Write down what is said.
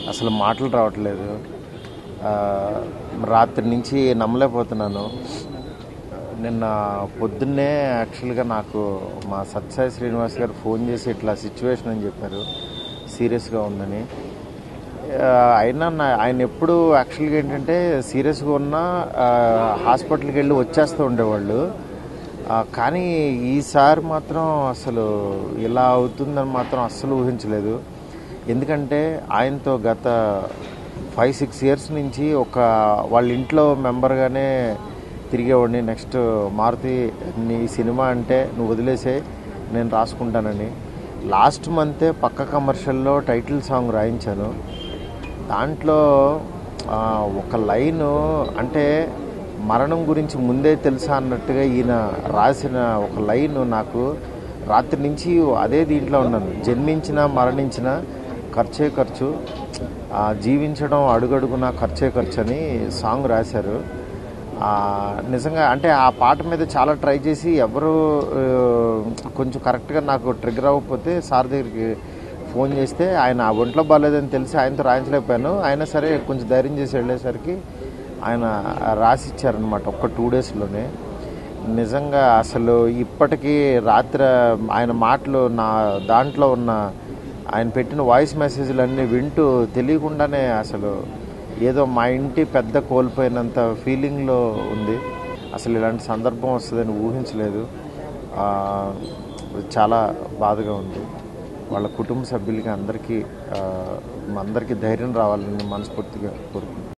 అసలు మాటలు రావట్లేదు ఆ, రాత్రి నుంచి నమ్మలేకపోతున్నాను నిన్న పొద్దున్నే యాక్చువల్గా నాకు మా సత్సాయి శ్రీనివాస్ గారు ఫోన్ చేసి ఇట్లా సిచ్యువేషన్ అని చెప్పారు సీరియస్గా ఉందని ఆ, అయినా నా- ఆయన ఎప్పుడు యాక్చువల్గా ఏంటంటే సీరియస్గా ఉన్నా ఆ, హాస్పిటల్కి వెళ్ళి వచ్చేస్తూ ఉండేవాళ్ళు ఆ, కానీ ఈసారి మాత్రం అసలు ఇలా అవుతుందని మాత్రం అస్సలు ఊహించలేదు ఎందుకంటే ఆయనతో గత ఫైవ్ సిక్స్ ఇయర్స్ నుంచి ఒక వాళ్ళ ఇంట్లో మెంబర్గానే తిరిగేవాడిని నెక్స్ట్ మారుతి నీ సినిమా అంటే నువ్వు వదిలేసే నేను రాసుకుంటానని లాస్ట్ మంతే పక్క కమర్షియల్లో టైటిల్ సాంగ్ రాయించాను దాంట్లో ఆ, ఒక లైను అంటే మరణం గురించి ముందే తెలుసా అన్నట్టుగా ఈయన రాసిన ఒక లైన్ నాకు రాత్రి నుంచి అదే దీంట్లో ఉన్నాను జన్మించిన మరణించిన ఖర్చే ఖర్చు ఆ, జీవించడం అడుగడుగున ఖర్చే ఖర్చు అని సాంగ్ రాశారు ఆ, నిజంగా అంటే ఆ పాట మీద చాలా ట్రై చేసి ఎవరు ఆ, కొంచెం కరెక్ట్గా నాకు ట్రిగర్ అవ్వకపోతే సార్ దగ్గరికి ఫోన్ చేస్తే ఆయన ఆ ఒంట్లో బాగాలేదని తెలిసి ఆయనతో రాయించలేకపోయాను అయినా సరే కొంచెం ధైర్యం చేసి వెళ్ళేసరికి ఆయన రాసి ఇచ్చారనమాట ఒక్క టూ డేస్లోనే నిజంగా అసలు ఇప్పటికీ రాత్రి ఆయన మాటలు నా దాంట్లో ఉన్న ఆయన పెట్టిన వాయిస్ మెసేజ్లన్నీ వింటూ తెలియకుండానే అసలు ఏదో మా ఇంటి పెద్ద కోల్పోయినంత ఫీలింగ్లో ఉంది అసలు ఇలాంటి సందర్భం వస్తుందని ఊహించలేదు ఆ, చాలా బాధగా ఉంది వాళ్ళ కుటుంబ సభ్యులకి అందరికీ ఆ, అందరికీ ధైర్యం రావాలని మనస్ఫూర్తిగా కోరుకుంటున్నాను